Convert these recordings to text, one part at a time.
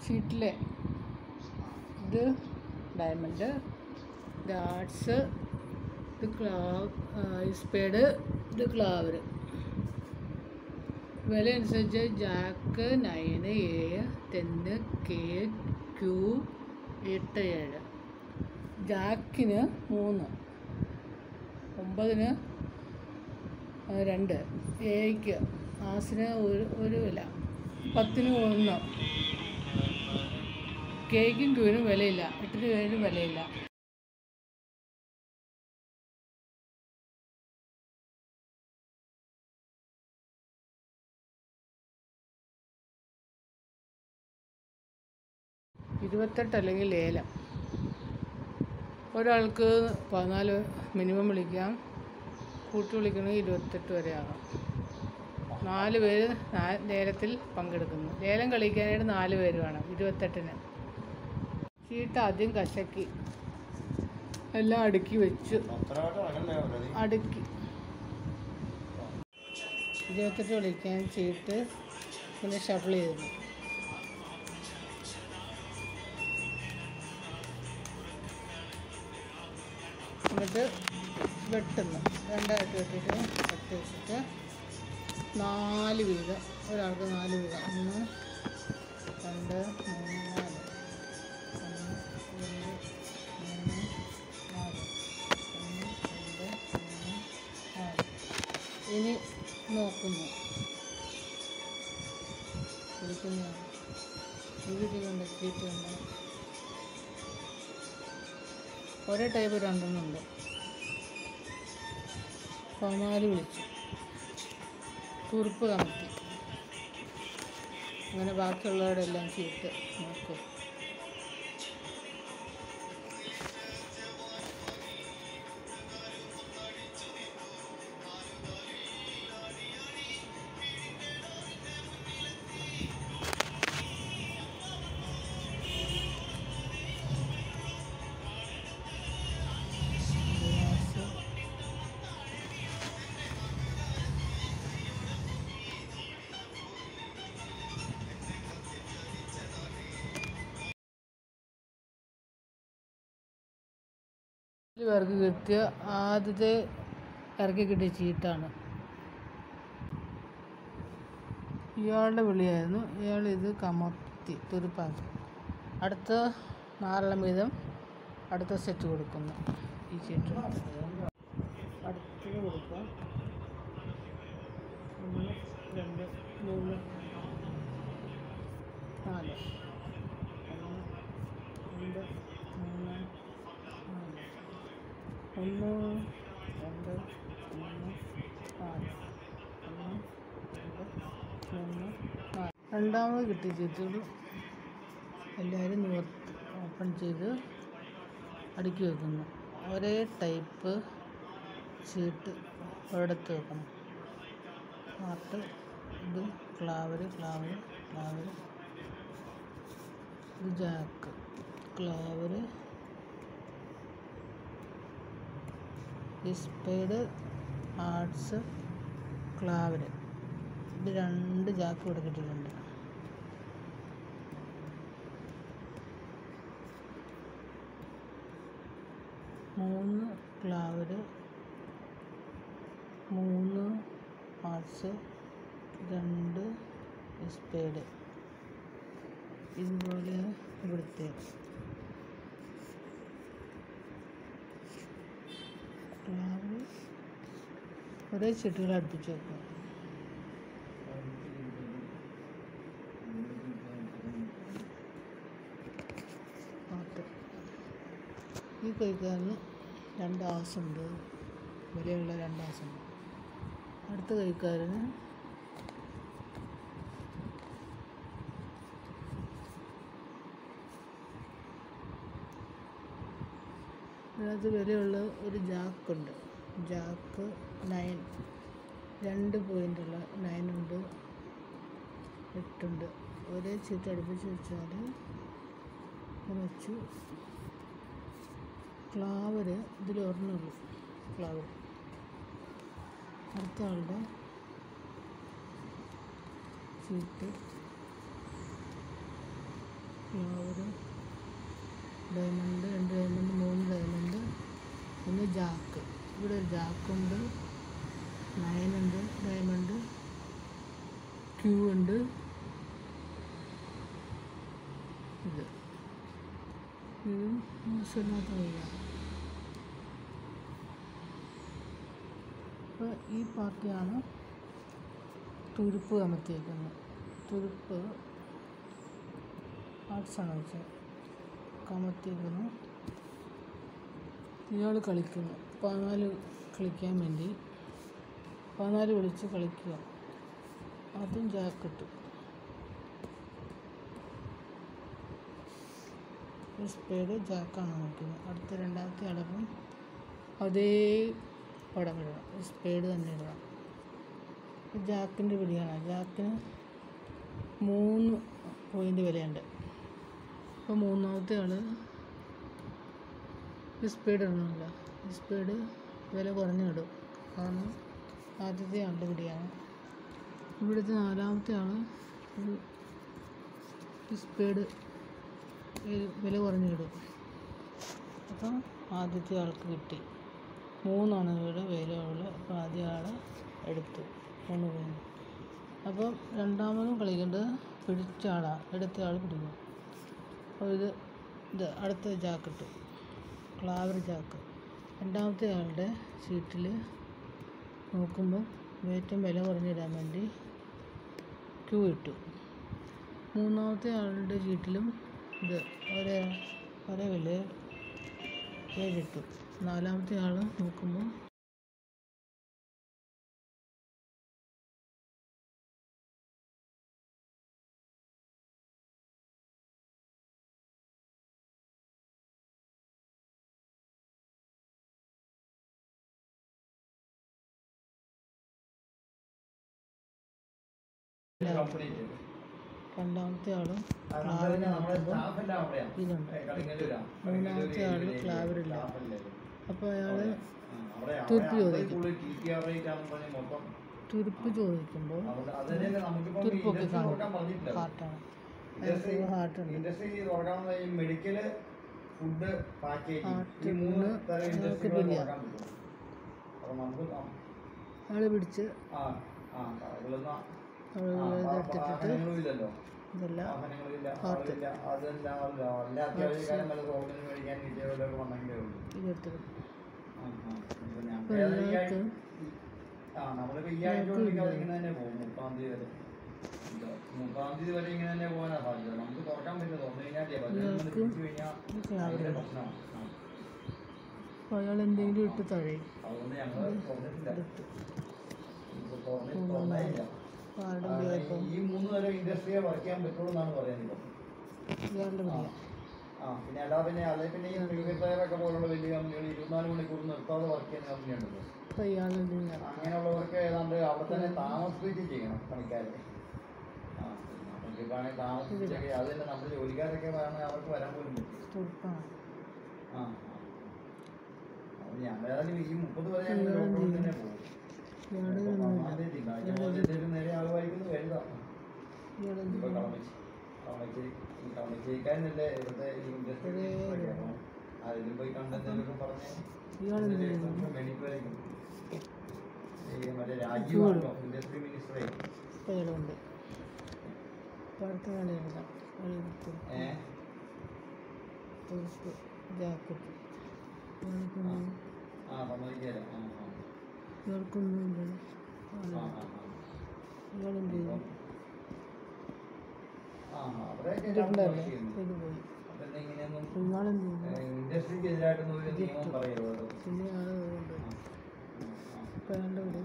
ഷീറ്റിലെ ഇത് ഡയമണ്ട് ഇത് ആർട്സ് ഇത് ക്ലാവ് സ്പേഡ് ഇത് ക്ലാവർ വില അനുസരിച്ച് ജാക്ക് നയന് ഏഴ് ടെന്ന് കെ ക്യൂ എട്ട് ഏഴ് ജാക്കിന് മൂന്ന് ഒമ്പതിന് ആ, രണ്ട് ഏയ്ക്ക് ആസിന് ഒരു ഒരു വില പത്തിന് ഒന്ന് കേക്കും ക്യൂവിനും വിലയില്ല എട്ടിന് ഏഴിനും വിലയില്ല ഇരുപത്തെട്ട് അല്ലെങ്കിൽ ലേലം ഒരാൾക്ക് പതിനാല് മിനിമം വിളിക്കാം കൂട്ടി വിളിക്കണമെങ്കിൽ ഇരുപത്തെട്ട് വരെ ആകാം നാല് പേര് നാ- ലേലത്തിൽ പങ്കെടുക്കുന്നു ലേലം കളിക്കാനായിട്ട് നാല് പേര് വേണം ഇരുപത്തെട്ടിന് ചീട്ട് ആദ്യം കശക്കി എല്ലാം അടുക്കി വെച്ചു അടുക്കി ഇരുപത്തെട്ട് വിളിക്കാൻ ചീട്ട് പിന്നെ ഷഫിൾ ചെയ്തു എന്നിട്ട് വെട്ടുന്നു രണ്ടായിട്ട് വെട്ടിയിട്ട് വെട്ടി വെച്ചിട്ട് നാല് വീതം ഒരാൾക്ക് നാല് വീതം ഒന്ന് രണ്ട് മൂന്ന് നാല് ഒന്ന് രണ്ട് മൂന്ന് നാല് ഒന്ന് രണ്ട് മൂന്ന് നാല് ഇനി നോക്കുന്നു വിളിക്കുന്നു വീട്ടിലുണ്ട് ചീറ്റുണ്ട് ഒരേ ടൈപ്പ് രണ്ടെണ്ണം ഉണ്ട് പതിനാല് വിളിച്ചു കുറിപ്പ് കമത്തി അങ്ങനെ ബാക്കിയുള്ളവരുടെ എല്ലാം ചീട്ട് നോക്കും ഗ്ലാസ് നാല് പേർക്ക് കിട്ടിയ ആദ്യത്തെ ഇറക്കി കിട്ടിയ ചീട്ടാണ് ഇയാളുടെ വിളിയായിരുന്നു ഇയാൾ ഇത് കമത്തി തുരുപ്പാക്കി അടുത്ത നാലെണ്ണം വീതം അടുത്ത സെറ്റ് കൊടുക്കുന്നു ഈ ചീട്ട് അടുത്തത് കൊടുക്കാം ഒന്ന് രണ്ട് മൂന്ന് നാല് ഒന്ന് രണ്ട് മൂന്ന് നാല് ഒന്ന് രണ്ട് മൂന്ന് നാല് ഒന്ന് രണ്ട് മൂന്ന് നാല് രണ്ടാമത് കിട്ടിയ ചീട്ടുകൾ എല്ലാവരും നിവർത്തി ഓപ്പൺ ചെയ്ത് അടുക്കി വെക്കുന്നു ഒരേ ടൈപ്പ് ചീട്ട് ഒരിടത്ത് വെക്കണം ഹാർട്ട് ഇത് ഫ്ലവർ ഫ്ലവർ ഫ്ലവർ ഇത് ജാക്ക് ക്ലാവർ സ്പേഡ് ആർട്സ് ക്ലാവർ ഇത് രണ്ട് ജാക്ക് ഇവിടെ കിട്ടിയിട്ടുണ്ട് മൂന്ന് ക്ലാവർ മൂന്ന് ആർട്സ് രണ്ട് സ്പേഡ് ഇതുപോലെ ഇവിടുത്തെ ക്ലാവ് ഒരേ ചെടികൾ അടുപ്പിച്ച് വെക്കുക പാട്ട് ഈ കൈക്കാരന് രണ്ട് ആസുണ്ട് വിലയുള്ള രണ്ട് ആസുണ്ട് അടുത്ത കൈക്കാരന് ഇതിനകത്ത് വിലയുള്ള ഒരു ജാക്കുണ്ട് ജാക്ക് നയൻ രണ്ട് പോയിൻ്റുള്ള നയനുണ്ട് എട്ടുണ്ട് ഒരേ ചീട്ട് അടുപ്പിച്ച് വെച്ചാൽ ഇങ്ങനെ വെച്ചു ഫ്ലവർ ഇതിൽ ഒരെണ്ണുള്ളൂ ഫ്ലവർ അടുത്ത ആളുടെ ചീട്ട് ഡയമണ്ട് രണ്ട് ഡയമണ്ട് മൂന്ന് ഡയമണ്ട് ഒന്ന് ജാക്ക് ഇവിടെ ഒരു ജാക്കുണ്ട് നയനുണ്ട് ഡയമണ്ട് ക്യൂ ഉണ്ട് ഇത് ഇതും മോശമില്ലാത്ത വഴിയാണ് അപ്പോൾ ഈ പാർട്ടിയാണ് തുരുപ്പ് കമത്തിയേക്കുന്നത് തുരുപ്പ് ആർട്സാണ് വെച്ചത് കമത്തിയേക്കുന്നു ഇയാൾ കളിക്കുന്നു പതിനാല് കളിക്കാൻ വേണ്ടി പതിനാല് വിളിച്ച് കളിക്കുക ആദ്യം ജാക്കറ്റ് ഒരു സ്പേഡ് ജാക്കാണ് നോക്കുന്നത് അടുത്ത രണ്ടാമത്തെ അളവും അതേ പടം ഇടണം ഒരു സ്പേഡ് തന്നെ ഇടണം ഇത് ജാക്കിൻ്റെ പിടിയാണ് ജാക്കിന് മൂന്ന് പോയിൻ്റ് വിലയുണ്ട് അപ്പോൾ മൂന്നാമത്തെ ആൾ ഈ സ്പീഡ് ഇടണമല്ല ഈ സ്പീഡ് വില കുറഞ്ഞ് ഇടും കാരണം ആദ്യത്തെ ആളുടെ പിടിയാണ് ഇവിടുത്തെ നാലാമത്തെ ആൾ ഈ സ്പീഡ് വില കുറഞ്ഞ് ഇടും അപ്പം ആദ്യത്തെ ആൾക്ക് കിട്ടി മൂന്നാണ് ഇവിടെ വില ഉള്ളത് അപ്പോൾ ആദ്യ ആൾ എടുത്തു മൂന്ന് പോയിന്റ് അപ്പം രണ്ടാമതും കളിക്കേണ്ടത് പിടിച്ച ആളാണ് എടുത്ത ആൾ പിടിക്കും അപ്പോൾ ഇത് ഇത് അടുത്ത ജാക്കറ്റ് ക്ലാവർ ചാക്ക് രണ്ടാമത്തെ ആളുടെ ഷീറ്റിൽ നോക്കുമ്പോൾ ഏറ്റവും വില കുറഞ്ഞിടാൻ വേണ്ടി ക്യൂ ഇട്ടു മൂന്നാമത്തെ ആളുടെ ഷീറ്റിലും ഇത് ഒരേ ഒരേ വില ഏഴിട്ടു നാലാമത്തെ ആൾ നോക്കുമ്പോൾ കംപ്ലീറ്റ് രണ്ടാമത്തെ ആളും അത് ക്ലാവിന് നമ്മുടെ നോക്കുമ്പോൾ സ്റ്റാഫ് എല്ലാം അവിടെയാണ് ഇതുണ്ട് കളിങ്ങല്ലൂരാ മൂന്നാമത്തെ ആള് ക്ലാവറില്ല. അപ്പോൾ അയാൾ അവിടെ തുരുത്തി അവിടെ ചോദിക്കും. കൂടുതൽ ടി ടി ആർ റേറ്റ് ആണെന്ന് പറഞ്ഞ് മൊത്തം തുരുപ്പ് ചോദിക്കുമ്പോൾ അവിടെ അത് തന്നെയല്ലേ നമുക്കിപ്പം തുരുപ്പൊക്കെ ഇൻഡസ്ട്രി തുറക്കാൻ കാണും പറഞ്ഞിട്ടില്ല ഹാർട്ടാണ് ഇൻഡസ്ട്രി ഹാർട്ടുണ്ട് ഇൻഡസ്ട്രി തുറക്കാമെന്ന് ഈ മെഡിക്കല് ഫുഡ് പാക്കേജ് ഈ ആർട്ട് മൂന്ന് മൂന്ന് തരം നമുക്ക് ഇൻഡസ്ട്രികൾ പിരിയാം. തുറക്കാൻ പറ്റും അപ്പോൾ നമുക്ക് നം- ആൾ പിടിച്ച് ആ ആ കടകളൊന്നും ആളുകൾ എടുത്തിട്ടിട്ട് വാഹനങ്ങളും ഇല്ലല്ലോ ഇതെല്ലാം വാഹനങ്ങളില്ല ആർട്ട്. ആളില്ല അതെല്ലാം ആളില്ല എല്ലാ അത്യാവശ്യക്കാരും വല്ല സോപ്പിന് മേടിക്കാൻ കിട്ടിയവരൊക്കെ വന്നെങ്കിലേ ഉള്ളൂ ഇതെടുത്തിട്ട് ആ, ആ. ഇപ്പൊ ഞാൻ അപ്പോൾ ഏതായാലും ഈ എല്ലാവർക്കും ആഴ്ച- ആ നമ്മളിപ്പോ ഈ ആഴ്ച കൊണ്ട് മിക്കവാറും ഇങ്ങനെ തന്നെ പോകും മുപ്പാം തീയതി വരെ എന്താ, മുപ്പാം തീയതി വരെ ഇങ്ങനെ തന്നെ പോകാനാ സാധ്യത നമുക്ക് തുറക്കാൻ പറ്റില്ല തുറന്നു കഴിഞ്ഞാൽ പതിനൊന്ന് എല്ലാവർക്കും തിരിച്ചു കഴിഞ്ഞാൽ ഇത് ഭയങ്കര ക്ലാവറില്ല പ്രശ്നമാണ് ആ. അപ്പോൾ അയാൾ എന്തെങ്കിലും ഇട്ട് തഴയും അതുകൊണ്ട് ഞങ്ങൾ തുറന്നിട്ടില്ല എടുത്തു ഇപ്പൊ തുറന്നി- തുറന്നേയില്ല. അപ്പോൾ ആരുടെ ആ, പിടിയായപ്പോൾ ഈ മൂന്ന് തരം ഇൻഡസ്ട്രിയെ വർക്ക് ചെയ്യാൻ പറ്റുള്ളൂ എന്നാണ് പറയുന്നത് ഇയാളുടെ പിടിയാണ് ആ പിന്നെ അല്ലാതെ പിന്നെ അല്ലെ പിന്നെ ഈ പ്രീമിയർ ഒക്കെ പോലുള്ള വലിയ കമ്പനികൾ ഇരുപത്തിനാല് മണിക്കൂർ നിർത്താതെ വർക്ക് ചെയ്യുന്ന കമ്പനിയുണ്ടല്ലോ അപ്പോൾ ഇയാൾ എന്തെങ്കിലും അങ്ങനെയുള്ളവർക്ക് ഏതാണ്ട് അവിടെ തന്നെ താമസിപ്പിച്ച് ചെയ്യണം പണിക്കാരെ ആ നമുക്കിപ്പാണെങ്കിൽ താമസിപ്പിച്ചൊക്കെ അത് തന്നെ നമ്മുടെ ജോലിക്കാരൊക്കെ വേണമെങ്കിൽ അവർക്ക് വരാൻ പോലും പറ്റും തുരുപ്പാണ് ആ ആ. അപ്പോൾ ഞാൻ ഏതായാലും ഈ മുപ്പത് വരെ ഞങ്ങൾ ലോക്ക്ഡൗൺ തന്നെ പോകും ഇയാൾ അപ്പോൾ ഒന്നുമില്ല ഒന്നാം തീയതി തിങ്കളാഴ്ച മുതൽ എന്തെങ്കിലും നേരെ ആൾ വായിക്കുന്നത് വലുതാ ഇയാൾ ഇപ്പൊ എന്തെങ്കിലും കളമശ്ശേരി കളമശ്ശേരി ഈ കളമശ്ശേരിക്കാരനല്ലേ ഇവിടുത്തെ ഈ ഇൻഡസ്ട്രി അതിലും പോയി കണ്ടെന്തെങ്കിലുമൊക്കെ പറഞ്ഞ് ഇയാൾ എന്ത് ചെയ്യുന്നു മേടിക്കുമായിരിക്കും ഈ മറ്റേ രാജീവാണല്ലോ ഇൻഡസ്ട്രി മിനിസ്റ്ററെ ഇപ്പോൾ ഇയാളുണ്ട് അപ്പോൾ അടുത്ത കളി എഴുതാം കളി തുരുപ്പ് ഏഹ് തുരുപ്പ് ജാക്കറ്റ് ഇയാൾക്കൊന്നും ആ സമ്മതിക്കാലോ ആ ഇയാൾക്കൊന്നുമില്ല ആ ആ ഇയാൾ എന്ത് ചെയ്തു ആ ആ അവിടെയൊക്കെ ഇതുണ്ടല്ലേ ചെയ്യുന്നു ഇത് പോയി അപ്പൊ ഇങ്ങനെയൊന്നും ഇയാൾ എന്ത് ചെയ്തു ഇൻഡസ്ട്രിക്ക് എതിരായിട്ടൊന്നും ഒരു നിയമം പറയരുത് കേട്ടോ. പിന്നെ ഇയാൾ കൊണ്ട് ആ, ആ, ഇപ്പോൾ അയാളുടെ കൂടെ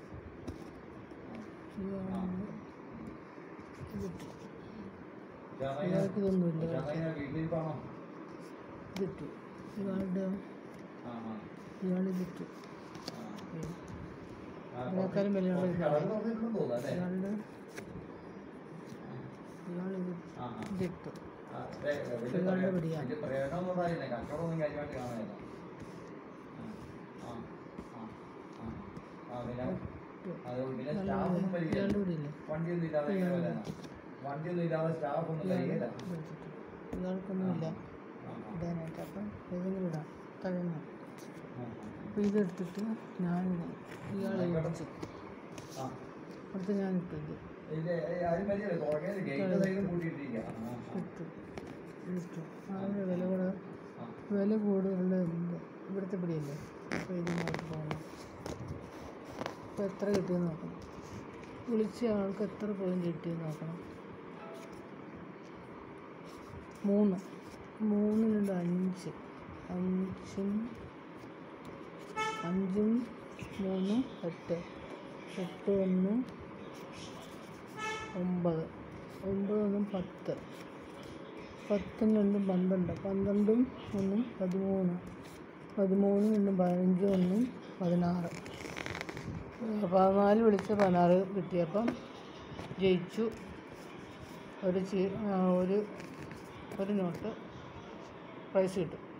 ഇയാൾ ഇതിട്ടു ഉഷാറായി- ഇയാൾക്ക് ഇതൊന്നുമില്ല ഉഷാറായി വീട്ടിലിരിപ്പാണോ ഇതിട്ടു ഇയാളുടെ ആ ആ ഇയാൾ ഇതിട്ടു ആ. ഉം. ആ, ഇതിനേക്കാളും വിലയുള്ള കുറച്ച് ഇതാണ്. കളർ കുറഞ്ഞിട്ടുണ്ടെന്ന് തോന്നുന്നു അല്ലേ? ഇയാളുടെ ഇയാൾ ഇത് ആ, ആ. ഇതിട്ടു ആ, അതെ, വലിയ ഇയാളുടെ പ്രയോ- പിടിയാ. വലിയ പ്രയോജനമൊന്നും ഉണ്ടായില്ല. കച്ചവടമൊന്നും കാര്യമായിട്ട് കാണുന്നില്ല. ആ, ആ, ആ, ആ. ആ, പിന്നെ അത് പിന്നെ സ്റ്റാഫ് ഒന്നും വരികയില്ല. ഇയാളുടെ കൂടെ ഇല്ലേ വണ്ടിയൊന്നും ഇല്ലാതെ എങ്ങനെ വരാനാ? വണ്ടിയൊന്നും ഇല്ലാതെ സ്റ്റാഫ് ഒന്നും വരികയില്ല. ഇതെടുത്തിട്ടു ഇയാൾക്കൊന്നുമില്ല ഇടാനായിട്ട് അപ്പം ഏതെങ്കിലും ഇടാം തഴഞ്ഞു ആ, അപ്പോൾ ഇതെടുത്തിട്ട് ഞാൻ ഇയാളെ വിളിച്ചു ആ. അടുത്ത് ഞാൻ ഇട്ടു ഇത് ഇത് ആരും മതിയല്ലോ തുറക്കാൻ ഗേറ്റ് സൈഡും പൂട്ടിയിട്ടിരിക്കുക ആ, ആ. ഇട്ടു ഇട്ടു അതിൻ്റെ വില കൂടെ ആ. വില കൂടുതലുള്ള ഇത് ഇവിടുത്തെ പിടിയല്ലേ അപ്പോൾ ഇതിനകത്ത് പോകണം അപ്പോൾ എത്ര കിട്ടിയെന്ന് നോക്കണം വിളിച്ച ആൾക്ക് എത്ര പോയിന്റ് കിട്ടിയെന്ന് നോക്കണം മൂന്ന് മൂന്ന് രണ്ട് അഞ്ച് അഞ്ചും അഞ്ചും മൂന്നും എട്ട് എട്ട് ഒന്ന് ഒമ്പത് ഒമ്പത് ഒന്നും പത്ത് പത്തും രണ്ടും പന്ത്രണ്ട് പന്ത്രണ്ടും ഒന്നും പതിമൂന്ന് പതിമൂന്നും ഒന്നും പതിനഞ്ചും ഒന്നും പതിനാറ് പതിനാല് വിളിച്ച് പതിനാറ് കിട്ടിയപ്പം ജയിച്ചു ഒരു ചീ ആ, ഒരു ഒരു നോട്ട് പ്രൈസ് കിട്ടും